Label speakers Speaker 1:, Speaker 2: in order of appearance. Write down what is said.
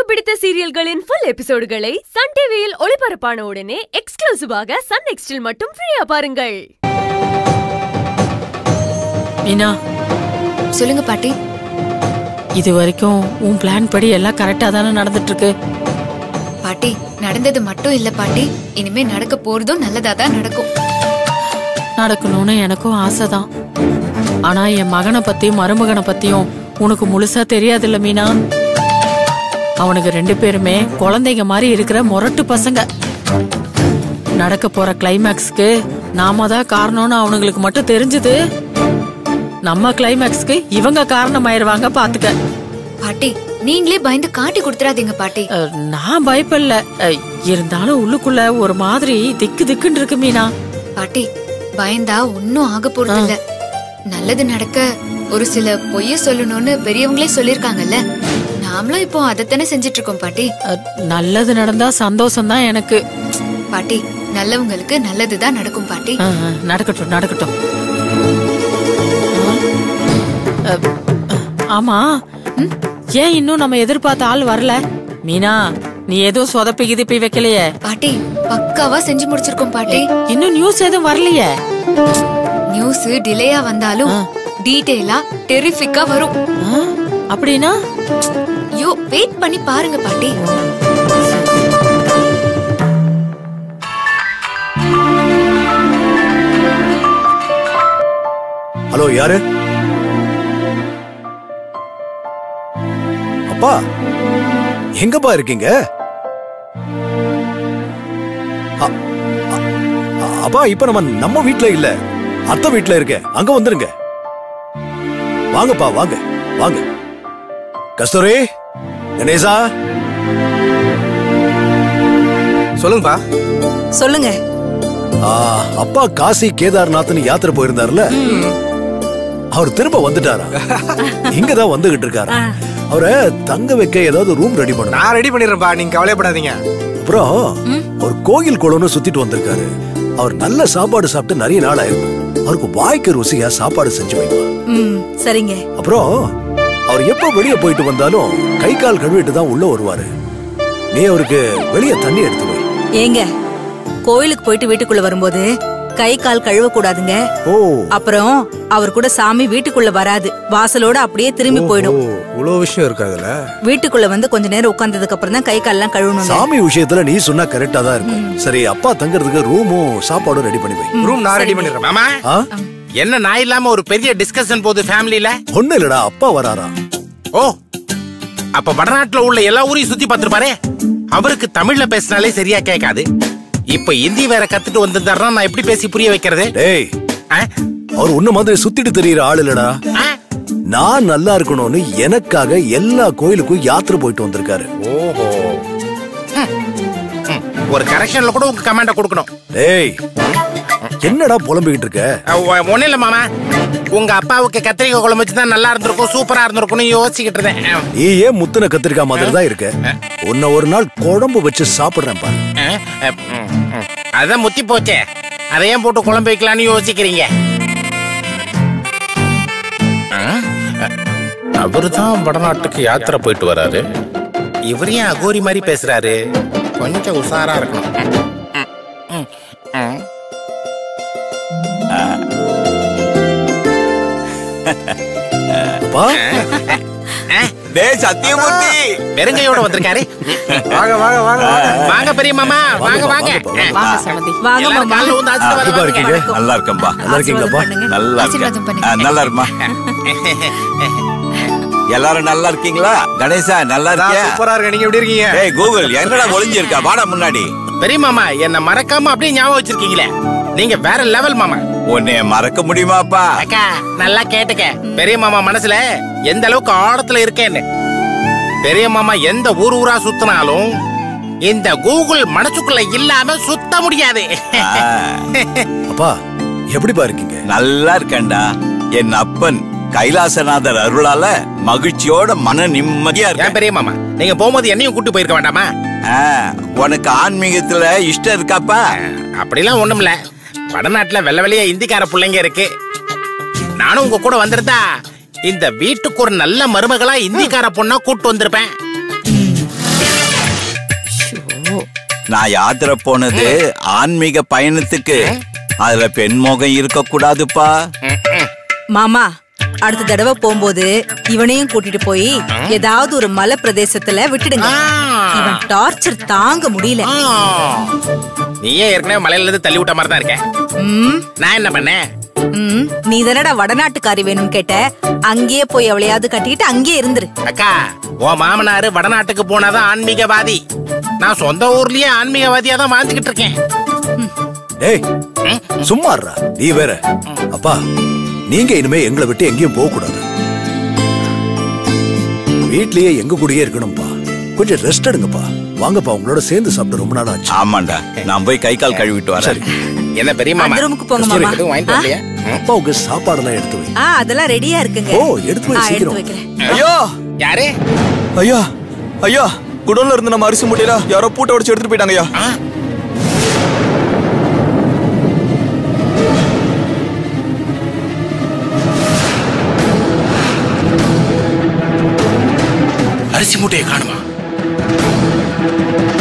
Speaker 1: பிடித்த சீரியல்களின் full எபிசோடுகளை Sun டிவியில் ஒளிபரப்பான உடனே எக்ஸ்க்ளூசிவாக சன் நெக்ஸ்டில் மட்டும் ஃப்ரீயா பாருங்கள்
Speaker 2: மீனா
Speaker 3: சொல்லுங்க பாட்டி
Speaker 2: இது வரைக்கும் உன் பிளான் படி எல்லாம் கரெக்டா தானே நடந்துட்டு இருக்கு
Speaker 3: பாட்டி நடந்தது மட்டும் இல்ல பாட்டி இனிமே நடக்க போறதும் நல்லதா தான் நடக்கும்
Speaker 2: நடக்கணும்னு எனக்கும் ஆசைதான் ஆனா என் மகனை பத்தியும் மருமகனை பத்தியும் உனக்கு முழுசா தெரியாதுல்ல மீனா அவனுக்கு ரெண்டு பேருமே குழந்தைங்க மாதிரி இருக்கிற முரட்டு பசங்க நடக்க போற கிளைமேக்ஸ்க்கு நாம தான் காரணம்னு அவனுங்களுக்கு மட்டும் தெரிஞ்சது நம்ம கிளைமேக்ஸ்க்கு இவங்க காரணமாயிருவாங்க பாத்துக்க
Speaker 3: பாட்டி நீங்களே பயந்து காட்டி கொடுத்துறாதீங்க பாட்டி
Speaker 2: அஹ், நான் பயப்படல அஹ், இருந்தாலும் உள்ளுக்குள்ள ஒரு மாதிரி திக்கு திக்குன்னு இருக்கு மீனா
Speaker 3: பாட்டி பயந்தா ஒன்னும் ஆக போறது இல்ல நல்லது நடக்க ஒரு சில பொய்ய சொல்லணும்னு பெரியவங்களே சொல்லிருக்காங்கல்ல நாமளும் இப்போ அதைத்தானே செஞ்சிட்டு இருக்கோம் பாட்டி
Speaker 2: அஹ், நல்லது நடந்தா சந்தோஷம் தான் எனக்கு
Speaker 3: பாட்டி நல்லவங்களுக்கு நல்லதுதான் நடக்கும் பாட்டி
Speaker 2: அஹ், அஹ், நடக்கட்டும் நடக்கட்டும் அஹ், அஹ், ஆமா ம், ஏன் இன்னும் நம்ம எதிர்பார்த்த ஆள் வரல மீனா நீ எதுவும் சொதப்பி கிதப்பி வைக்கலையே
Speaker 3: பாட்டி பக்காவா செஞ்சு முடிச்சிருக்கோம் பாட்டி
Speaker 2: இன்னும் நியூஸ் எதுவும் வரலையே
Speaker 3: நியூஸ் டிலேயா வந்தாலும் டீடைலா டெரிஃபிக்கா வரும்
Speaker 2: அஹ், அப்படின்னா
Speaker 3: ஐயோ வெயிட் பண்ணி பாருங்க பாட்டி
Speaker 4: ஹலோ யாரு அப்பா எங்கப்பா இருக்கீங்க அ- அ- அப்பா இப்ப நம்ம நம்ம வீட்ல இல்ல அத்தை வீட்ல இருக்கேன் அங்க வந்துருங்க வாங்கப்பா வாங்க வாங்க கஸ்தூரி கணேசா
Speaker 5: சொல்லுங்கப்பா
Speaker 6: சொல்லுங்க
Speaker 4: ஆ, அப்பா காசி கேதார்நாத்னு யாத்திரை போயிருந்தாருல அவர் திரும்ப வந்துட்டாரா இங்கதான் வந்துகிட்டு இருக்காரா அவரை தங்க வைக்க ஏதாவது ரூம் ரெடி பண்ணணும்
Speaker 5: நான் ரெடி பண்ணிடுறேன்ப்பா நீங்க கவலைப்படாதீங்க
Speaker 4: அப்புறம் ஒரு கோயில் குளம்னு சுத்திட்டு வந்திருக்காரு அவர் நல்ல சாப்பாடு சாப்பிட்டு நிறைய நாள் ஆயிருக்கும் அவருக்கு வாய்க்கு ருசியா சாப்பாடு செஞ்சு வைப்பா
Speaker 6: ம் சரிங்க
Speaker 4: அப்புறம் அவர் எப்ப வெளிய போயிட்டு வந்தாலும் கை கால் கழுவிட்டு தான் உள்ள வருவாரு நீ அவருக்கு வெளிய தண்ணி எடுத்து வை
Speaker 6: ஏங்க கோயிலுக்கு போயிட்டு வீட்டுக்குள்ள வரும்போது கை கால் கழுவ கூடாதுங்க
Speaker 4: ஓ
Speaker 6: அப்புறம் அவர் கூட சாமி வீட்டுக்குள்ள வராது வாசலோட அப்படியே திரும்பி போயிடும்
Speaker 5: ஓ இவ்வளோ விஷயம் இருக்கு அதுல
Speaker 6: வீட்டுக்குள்ள வந்து கொஞ்ச நேரம் உட்கார்ந்ததுக்கு அப்புறம் தான் கை கால் எல்லாம் கழுவணும்
Speaker 4: சாமி விஷயத்துல நீ சொன்னா கரெக்டா தான் இருக்கும் சரி அப்பா தங்கறதுக்கு ரூமும் சாப்பாடும் ரெடி பண்ணி வை
Speaker 5: ரூம் நான் ரெடி பண்ணிடுறேன்
Speaker 7: மாமா
Speaker 4: ஆ?
Speaker 7: என்ன நான் இல்லாம ஒரு பெரிய டிஸ்கஷன் போகுது ஃபேமிலில
Speaker 4: ஒண்ணு இல்லடா அப்பா வராரா
Speaker 7: ஓ அப்ப வடநாட்டுல உள்ள எல்லா ஊரையும் சுத்தி பார்த்திருப்பாரே அவருக்கு தமிழ்ல பேசினாலே சரியா கேட்காது இப்ப ஹிந்தி வேற கத்துட்டு வந்திருந்தாருன்னா நான் எப்படி பேசி புரிய வைக்கிறது
Speaker 4: டேய்
Speaker 7: ஆ?
Speaker 4: அவர் உன்ன மாதிரி சுத்திட்டு தெரியற ஆள் இல்லடா
Speaker 7: ஆ?
Speaker 4: நான் நல்லா இருக்கணும்னு எனக்காக எல்லா கோயிலுக்கும் யாத்திரை போயிட்டு வந்திருக்காரு
Speaker 7: ஓஹோ ம். ம். ஒரு கரெக்ஷன்ல கூட உங்க கமெண்ட கொடுக்கணும்
Speaker 4: டேய் என்னடா புலம்பிக்கிட்டு இருக்க
Speaker 7: ஒன்னும் இல்ல மாமா உங்க அப்பாவுக்கு கத்திரிக்காய் குழம்பு வச்சு தான் நல்லா இருந்திருக்கும் சூப்பரா இருந்திருக்கும்னு யோசிச்சுக்கிட்டு இருந்தேன்
Speaker 4: நீ ஏன் முத்துன கத்திரிக்காய் மாதிரி தான் இருக்க உன்னை ஒரு நாள் குழம்பு வச்சு சாப்பிடுறேன் பாரு
Speaker 7: அஹ், அஹ், ம், ம். அதான் முத்தி போச்சே அதை ஏன் போட்டு குழம்பு வைக்கலாம்னு யோசிக்கிறீங்க அவரு தான் வடநாட்டுக்கு யாத்திரை போயிட்டு வராரு இவர் ஏன் அகோரி மாதிரி பேசுறாரு கொஞ்சம் உஷாரா இருக்கணும் ம், ம், ம்.
Speaker 4: அப்பா
Speaker 8: டேய் சத்தியமூர்த்தி
Speaker 7: வெறுங்கையோட வந்திருக்காரு
Speaker 5: வாங்க வாங்க வாங்க வாங்க
Speaker 7: வாங்க பெரிய மாமா வாங்க வாங்க
Speaker 2: வாங்க சமந்தி
Speaker 6: வாங்க
Speaker 7: எல்லாரும்
Speaker 6: மாமா
Speaker 7: காலைல வந்து
Speaker 4: எப்படிப்பா
Speaker 7: ஆசீர்வாதம்
Speaker 4: இருக்கீங்க
Speaker 8: நல்லா இருக்கேன்பா
Speaker 4: நல்லா இருக்கீங்களாப்பா
Speaker 8: நல்லா
Speaker 3: ஆசீர்வாதம்
Speaker 8: இருக்கேன்
Speaker 3: பண்ணுங்க.
Speaker 8: ஆ, நல்லா இருமா எல்லாரும் நல்லா இருக்கீங்களா கணேசா நல்லா
Speaker 5: அதான்
Speaker 8: இருக்கியா
Speaker 5: சூப்பரா இருக்கு நீங்க எப்படி இருக்கீங்க
Speaker 8: ஏய் கூகுள் எங்கடா ஒளிஞ்சிருக்கா வாடா முன்னாடி
Speaker 7: பெரிய மாமா என்ன மறக்காம அப்படியே ஞாபகம் வச்சிருக்கீங்களே நீங்க வேற லெவல் மாமா
Speaker 8: உன்னைய மறக்க முடியுமாப்பா
Speaker 7: அக்கா நல்லா கேட்டுக்க பெரிய மாமா மனசுல எந்த அளவுக்கு ஆழத்துல இருக்கேன்னு பெரிய மாமா எந்த ஊர் ஊரா சுத்தினாலும் இந்த கூகுள் மனசுக்குள்ள இல்லாம சுத்த முடியாது
Speaker 8: ஆ,
Speaker 4: அப்பா எப்படிப்பா இருக்கீங்க
Speaker 8: நல்லா இருக்கேன்டா என் அப்பன் கைலாசநாதர் அருளால மகிழ்ச்சியோட மன நிம்மதியா
Speaker 7: ஏன்
Speaker 8: இருக்கேன்
Speaker 7: பெரிய மாமா நீங்க போகும்போது என்னையும் கூட்டு போயிருக்க வேண்டாமா
Speaker 8: ஆ, உனக்கு ஆன்மீகத்துல இஷ்டம் இருக்காப்பா
Speaker 7: அப்படிலாம் ஒண்ணுமில்ல வடநாட்டுல வெள்ள வெளிய இந்திக்கார பிள்ளைங்க இருக்கு நானும் உங்க கூட வந்திருந்தா இந்த வீட்டுக்கு ஒரு நல்ல மருமகளா இந்திக்கார பொண்ணா கூட்டு வந்திருப்பேன்
Speaker 8: நான் யாத்திரை போனது ஆன்மீக பயணத்துக்கு அதுல பெண் முகம் இருக்க கூடாதுப்பா
Speaker 6: மாமா அடுத்த தடவை போகும்போது இவனையும் கூட்டிட்டு போய் ஏதாவது ஒரு மலை பிரதேசத்துல விட்டுடுங்க இவன் டார்ச்சர் தாங்க முடியல
Speaker 7: நீயே ஏற்கனவே மலையில இருந்து தள்ளி விட்ட மாதிரி தான் இருக்க
Speaker 6: ம்,
Speaker 7: நான் என்ன பண்ணேன்
Speaker 6: ம், நீ தானடா வடநாட்டுக்காரி வேணும்னு கேட்ட அங்கேயே போய் எவளையாவது கட்டிட்டு அங்கேயே இருந்துரு
Speaker 7: அக்கா உன் மாமனாரு வடநாட்டுக்கு போனாதான் ஆன்மீகவாதி நான் சொந்த ஊர்லயே ஆன்மீகவாதியா தான் வாழ்ந்துகிட்டு இருக்கேன்
Speaker 4: ஏய் சும்மா இருடா. நீ வேற அப்பா நீங்க இனிமே எங்களை விட்டு எங்கேயும் போக கூடாது வீட்லயே எங்க கூடயே இருக்கணும்ப்பா கொஞ்சம் ரெஸ்ட் எடுங்கப்பா வாங்கப்பா உங்களோட சேர்ந்து சாப்பிட்டு ரொம்ப நாள் ஆச்சு
Speaker 8: ஆமாண்டா நான் போய் கை கால் கழுவிட்டு வரேன்
Speaker 4: சரி
Speaker 7: என்ன பெரிய மாமா
Speaker 6: அந்த ரூமுக்கு போங்க
Speaker 7: கஸ்தூரி,
Speaker 6: மாமா.
Speaker 7: எதுவும் வாங்கிட்டு
Speaker 6: ஆ?
Speaker 7: வரலையா ம்?
Speaker 4: அப்பாவுக்கு சாப்பாடெல்லாம் எடுத்து வை
Speaker 6: ஆ அதெல்லாம் ரெடியா இருக்குங்க
Speaker 4: ஓ, எடுத்து வை,
Speaker 6: ஆ,
Speaker 4: சீக்கிரம்.
Speaker 6: எடுத்து வைக்கிறேன்
Speaker 9: ஐயா
Speaker 7: யாரு
Speaker 9: ஐயா ஐயா குடோன்ல இருந்து நம்ம அரிசி மூட்டையில யாரோ பூட்டை உடைச்சு எடுத்துட்டு போயிட்டாங்க ஐயா
Speaker 7: ஆ? அரிசி மூட்டையை காணுமா